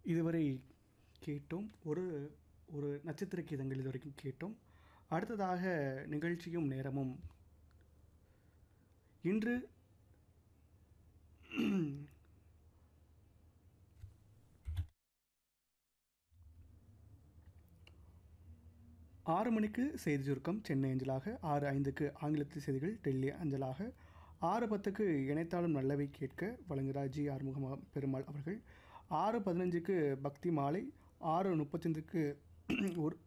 இதுவரை கேட்டோம் ஒரு ஒரு நட்சத்திர கீதங்கள் இதுவரைக்கும் கேட்டோம் அடுத்ததாக நிகழ்ச்சியும் நேரமும் இன்று ஆறு மணிக்கு செய்தி சுருக்கம் சென்னை அஞ்சலாக ஆறு ஐந்துக்கு ஆங்கிலத்தில் செய்திகள் டெல்லி அஞ்சலாக ஆறு பத்துக்கு இணைத்தாலும் நல்லவை கேட்க வழங்குகிறார் ஜி ஆறுமுகமா பெருமாள் அவர்கள் ஆறு பதினஞ்சுக்கு பக்தி மாலை ஆறு முப்பத்தஞ்சுக்கு ஒரு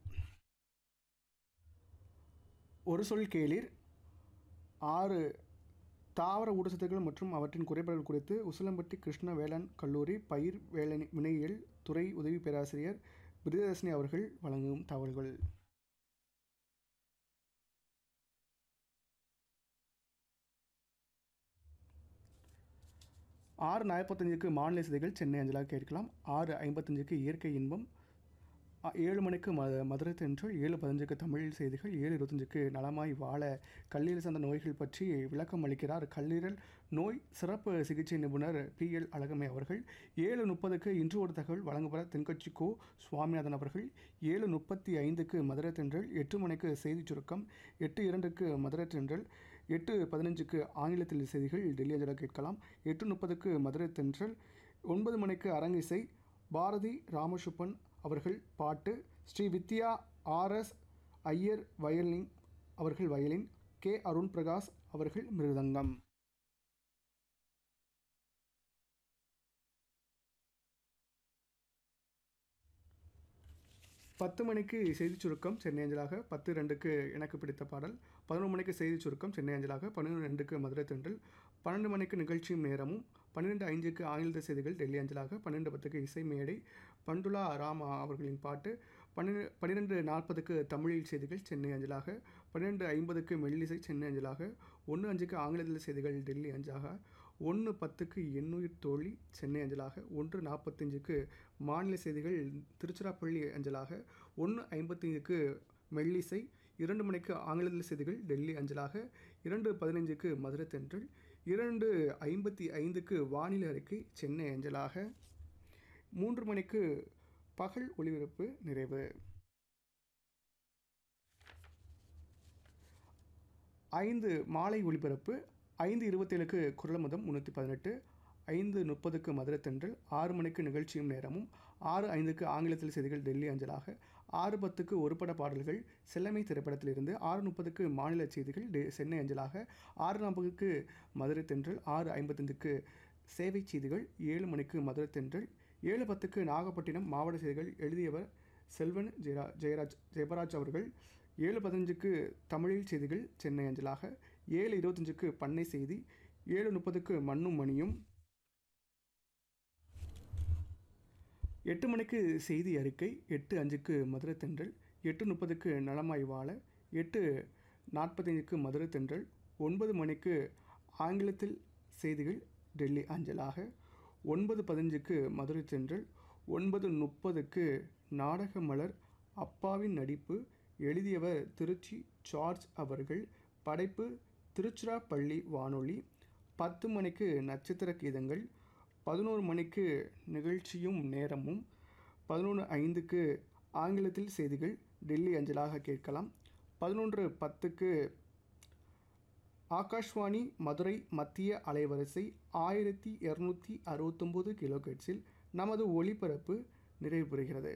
ஒரு சொல் கேளீர் ஆறு தாவர ஊட்டச்சத்துக்கள் மற்றும் அவற்றின் குறைபாடுகள் குறித்து உசிலம்பட்டி கிருஷ்ண வேளாண் கல்லூரி பயிர் வேளாண் வினையியல் துறை உதவி பேராசிரியர் பிரியதர்ஷினி அவர்கள் வழங்கும் தகவல்கள் ஆறு நாற்பத்தஞ்சுக்கு மாநில செய்திகள் சென்னை அஞ்சலாக கேட்கலாம் ஆறு ஐம்பத்தஞ்சுக்கு இயற்கை இன்பம் அ- ஏழு மணிக்கு ம மதுரை தென்றல் ஏழு பதினஞ்சுக்கு தமிழ் செய்திகள் ஏழு இருபத்தஞ்சுக்கு நலமாய் வாழ கல்லீரல் சார்ந்த நோய்கள் பற்றி விளக்கம் அளிக்கிறார் கல்லீரல் நோய் சிறப்பு சிகிச்சை நிபுணர் பி எல் அழகமை அவர்கள் ஏழு முப்பதுக்கு இன்று ஒரு தகவல் வழங்குபவர் தென்கட்சி கோ சுவாமிநாதன் அவர்கள் ஏழு முப்பத்தி ஐந்துக்கு மதுரை தென்றல் எட்டு மணிக்கு செய்திச் சுருக்கம் எட்டு இரண்டுக்கு மதுரை தென்றல் எட்டு பதினஞ்சுக்கு ஆங்கிலத்தில் செய்திகள் டெல்லி அஞ்சலாக கேட்கலாம் எட்டு முப்பதுக்கு மதுரை தென்றல் ஒன்பது மணிக்கு அரங்கிசை பாரதி ராமசுப்பன் அவர்கள் பாட்டு ஸ்ரீ வித்யா ஆர்எஸ் ஐயர் வயலின் அவர்கள் வயலின் கே அருண் பிரகாஷ் அவர்கள் மிருதங்கம் பத்து மணிக்கு செய்திச் சுருக்கம் சென்னை அஞ்சலாக பத்து ரெண்டுக்கு எனக்கு பிடித்த பாடல் பதினொன்று மணிக்கு செய்திச் சுருக்கம் சென்னை அஞ்சலாக பன்னிரெண்டு ரெண்டுக்கு மதுரை தென்றல் பன்னெண்டு மணிக்கு நிகழ்ச்சியும் நேரமும் பன்னிரெண்டு ஐந்துக்கு ஆங்கில செய்திகள் டெல்லி அஞ்சலாக பன்னெண்டு பத்துக்கு இசை மேடை பண்டுலா ராமா அவர்களின் பாட்டு பன்னிரெண்டு பன்னிரெண்டு நாற்பதுக்கு தமிழில் செய்திகள் சென்னை அஞ்சலாக பன்னிரெண்டு ஐம்பதுக்கு மெல்லிசை சென்னை அஞ்சலாக ஒன்று அஞ்சுக்கு ஆங்கிலத்தில் செய்திகள் டெல்லி அஞ்சாக ஒன்று பத்துக்கு எண்ணுயிர் தோழி சென்னை அஞ்சலாக ஒன்று நாற்பத்தஞ்சுக்கு மாநில செய்திகள் திருச்சிராப்பள்ளி அஞ்சலாக ஒன்று ஐம்பத்தஞ்சுக்கு மெல்லிசை இரண்டு மணிக்கு ஆங்கிலத்தில் செய்திகள் டெல்லி அஞ்சலாக இரண்டு பதினைஞ்சுக்கு மதுரை தென்றல் இரண்டு ஐம்பத்தி ஐந்துக்கு வானிலை அறிக்கை சென்னை அஞ்சலாக மூன்று மணிக்கு பகல் ஒளிபரப்பு நிறைவு ஐந்து மாலை ஒளிபரப்பு ஐந்து இருபத்தேழுக்கு குரலமுதம் முந்நூற்றி பதினெட்டு ஐந்து முப்பதுக்கு மதுரை தென்றல் ஆறு மணிக்கு நிகழ்ச்சியும் நேரமும் ஆறு ஐந்துக்கு ஆங்கிலத்தில் செய்திகள் டெல்லி அஞ்சலாக ஆறு பத்துக்கு ஒரு பட பாடல்கள் செல்லமை திரைப்படத்திலிருந்து ஆறு முப்பதுக்கு மாநில செய்திகள் டெ சென்னை அஞ்சலாக ஆறு நாற்பதுக்கு மதுரை தென்றல் ஆறு ஐம்பத்தஞ்சுக்கு சேவை செய்திகள் ஏழு மணிக்கு மதுரை தென்றல் ஏழு பத்துக்கு நாகப்பட்டினம் மாவட்ட செய்திகள் எழுதியவர் செல்வன் ஜெயரா ஜெயராஜ் ஜெயபராஜ் அவர்கள் ஏழு பதினஞ்சுக்கு தமிழில் செய்திகள் சென்னை அஞ்சலாக ஏழு இருபத்தஞ்சுக்கு பண்ணை செய்தி ஏழு முப்பதுக்கு மண்ணும் மணியும் எட்டு மணிக்கு செய்தி அறிக்கை எட்டு அஞ்சுக்கு மதுரை தென்றல் எட்டு முப்பதுக்கு நலமாய் வாழ எட்டு நாற்பத்தைந்துக்கு மதுரை தென்றல் ஒன்பது மணிக்கு ஆங்கிலத்தில் செய்திகள் டெல்லி அஞ்சலாக ஒன்பது பதினஞ்சுக்கு மதுரை தென்றல் ஒன்பது முப்பதுக்கு நாடக மலர் அப்பாவின் நடிப்பு எழுதியவர் திருச்சி ஜார்ஜ் அவர்கள் படைப்பு திருச்சிராப்பள்ளி வானொலி பத்து மணிக்கு நட்சத்திர கீதங்கள் பதினோரு மணிக்கு நிகழ்ச்சியும் நேரமும் பதினொன்று ஐந்துக்கு ஆங்கிலத்தில் செய்திகள் டெல்லி அஞ்சலாக கேட்கலாம் பதினொன்று பத்துக்கு ஆகாஷ்வாணி மதுரை மத்திய அலைவரிசை ஆயிரத்தி இரநூத்தி அறுபத்தொம்போது கிலோகட்ஸில் நமது ஒளிபரப்பு நிறைவு பெறுகிறது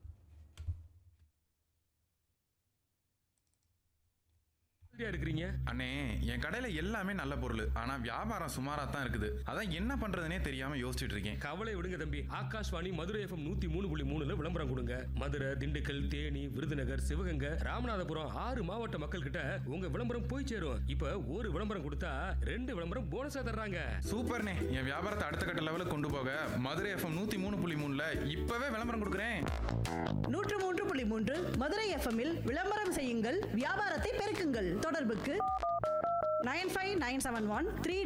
எப்படியா இருக்கிறீங்க அண்ணே என் கடையில எல்லாமே நல்ல பொருள் ஆனா வியாபாரம் சுமாரா தான் இருக்குது அதான் என்ன பண்றதுனே தெரியாம யோசிச்சுட்டு இருக்கேன் கவலை விடுங்க தம்பி ஆகாஷ்வாணி மதுரை எஃப்எம் நூத்தி மூணு புள்ளி மூணுல விளம்பரம் கொடுங்க மதுரை திண்டுக்கல் தேனி விருதுநகர் சிவகங்கை ராமநாதபுரம் ஆறு மாவட்ட மக்கள் கிட்ட உங்க விளம்பரம் போய் சேரும் இப்ப ஒரு விளம்பரம் கொடுத்தா ரெண்டு விளம்பரம் போனஸா தர்றாங்க சூப்பர்ண்ணே என் வியாபாரத்தை அடுத்த கட்ட லெவலுக்கு கொண்டு போக மதுரை எஃப்எம் நூத்தி மூணு புள்ளி மூணுல இப்பவே விளம்பரம் கொடுக்குறேன் நூற்று மூன்று புள்ளி மூன்று மதுரை எஃப்எம்மில் விளம்பரம் செய்யுங்கள் வியாபாரத்தை பெருக்குங்கள் தொடர்புக்கு nine five nine seven one three